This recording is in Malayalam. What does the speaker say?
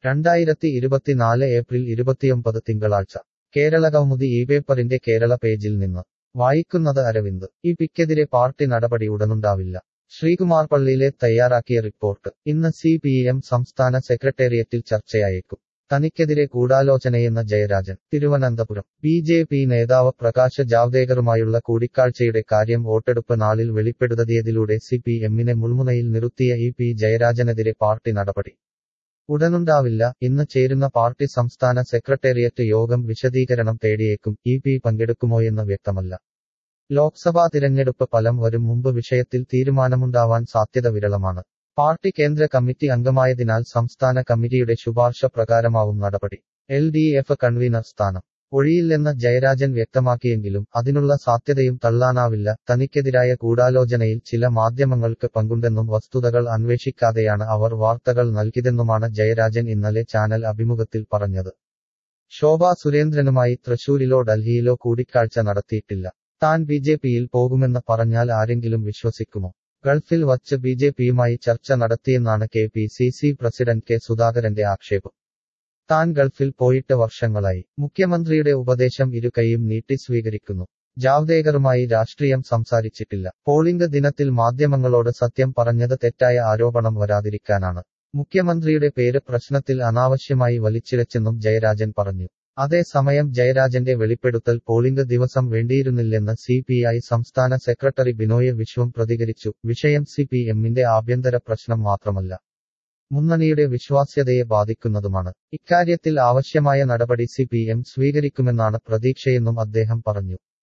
രണ്ടായിരത്തി ഇരുപത്തിനാല് ഏപ്രിൽ ഇരുപത്തിയൊമ്പത് തിങ്കളാഴ്ച കേരളകൗമുദി ഈ പേപ്പറിന്റെ കേരള പേജിൽ നിന്ന് വായിക്കുന്നത് അരവിന്ദ് ഈ പിക്കെതിരെ പാർട്ടി നടപടി ഉടനുണ്ടാവില്ല ശ്രീകുമാർ പള്ളിയിലെ തയ്യാറാക്കിയ റിപ്പോർട്ട് ഇന്ന് സി പി എം സംസ്ഥാന സെക്രട്ടേറിയറ്റിൽ ചർച്ചയായേക്കും തനിക്കെതിരെ ഗൂഢാലോചനയെന്ന Jayarajan Thiruvananthapuram B J P നേതാവ് പ്രകാശ് ജാവ്ദേക്കറുമായുള്ള കൂടിക്കാഴ്ചയുടെ കാര്യം വോട്ടെടുപ്പ് നാളിൽ വെളിപ്പെടുത്തിയതിലൂടെ സി പി എമ്മിനെ മുൾമുനയിൽ നിർത്തിയ ഇ പി ജയരാജനെതിരെ പാർട്ടി നടപടി ഉടനുണ്ടാവില്ല ഇന്ന് ചേരുന്ന പാർട്ടി സംസ്ഥാന സെക്രട്ടേറിയറ്റ് യോഗം വിശദീകരണം തേടിയേക്കും ഇ പി പങ്കെടുക്കുമോയെന്ന് വ്യക്തമല്ല ലോക്സഭാ തിരഞ്ഞെടുപ്പ് ഫലം വരും മുമ്പ് വിഷയത്തിൽ തീരുമാനമുണ്ടാവാൻ സാധ്യത വിരളമാണ് പാർട്ടി കേന്ദ്ര കമ്മിറ്റി അംഗമായതിനാൽ സംസ്ഥാന കമ്മിറ്റിയുടെ ശുപാർശ പ്രകാരമാവും നടപടി എൽ ഡി എഫ് കൺവീനർ സ്ഥാനം ഒഴിയില്ലെന്ന് ജയരാജൻ വ്യക്തമാക്കിയെങ്കിലും അതിനുള്ള സാധ്യതയും തള്ളാനാവില്ല തനിക്കെതിരായ ഗൂഢാലോചനയിൽ ചില മാധ്യമങ്ങൾക്ക് പങ്കുണ്ടെന്നും വസ്തുതകൾ അന്വേഷിക്കാതെയാണ് അവർ വാർത്തകൾ നൽകിയതെന്നുമാണ് ജയരാജൻ ഇന്നലെ ചാനൽ അഭിമുഖത്തിൽ പറഞ്ഞത് ശോഭാ സുരേന്ദ്രനുമായി തൃശൂരിലോ ഡൽഹിയിലോ കൂടിക്കാഴ്ച നടത്തിയിട്ടില്ല താൻ ബി ജെ പിയിൽ പോകുമെന്ന് പറഞ്ഞാൽ ആരെങ്കിലും വിശ്വസിക്കുമോ ഗൾഫിൽ വച്ച് ബി ജെ പിയുമായി ചർച്ച നടത്തിയെന്നാണ് K P C C president K സുധാകരന്റെ ആക്ഷേപം താൻ ഗൾഫിൽ പോയിട്ട് വർഷങ്ങളായി മുഖ്യമന്ത്രിയുടെ ഉപദേശം ഇരു കൈയും നീട്ടി സ്വീകരിക്കുന്നു ജാവ്ദേക്കറുമായി രാഷ്ട്രീയം സംസാരിച്ചിട്ടില്ല പോളിംഗ് ദിനത്തിൽ മാധ്യമങ്ങളോട് സത്യം പറഞ്ഞത് തെറ്റായ ആരോപണം വരാതിരിക്കാനാണ് മുഖ്യമന്ത്രിയുടെ പേര് പ്രശ്നത്തിൽ അനാവശ്യമായി വലിച്ചിഴച്ചെന്നും ജയരാജൻ പറഞ്ഞു അതേസമയം ജയരാജന്റെ വെളിപ്പെടുത്തൽ പോളിംഗ് ദിവസം വേണ്ടിയിരുന്നില്ലെന്ന് സി പി ഐ സംസ്ഥാന സെക്രട്ടറി ബിനോയ് വിശ്വം പ്രതികരിച്ചു വിഷയം സി പി എമ്മിന്റെ ആഭ്യന്തര പ്രശ്നം മാത്രമല്ല മുന്നണിയുടെ വിശ്വാസ്യതയെ ബാധിക്കുന്നതുമാണ് ഇക്കാര്യത്തിൽ ആവശ്യമായ നടപടി സി പി എം സ്വീകരിക്കുമെന്നാണ് പ്രതീക്ഷയെന്നും അദ്ദേഹം പറഞ്ഞു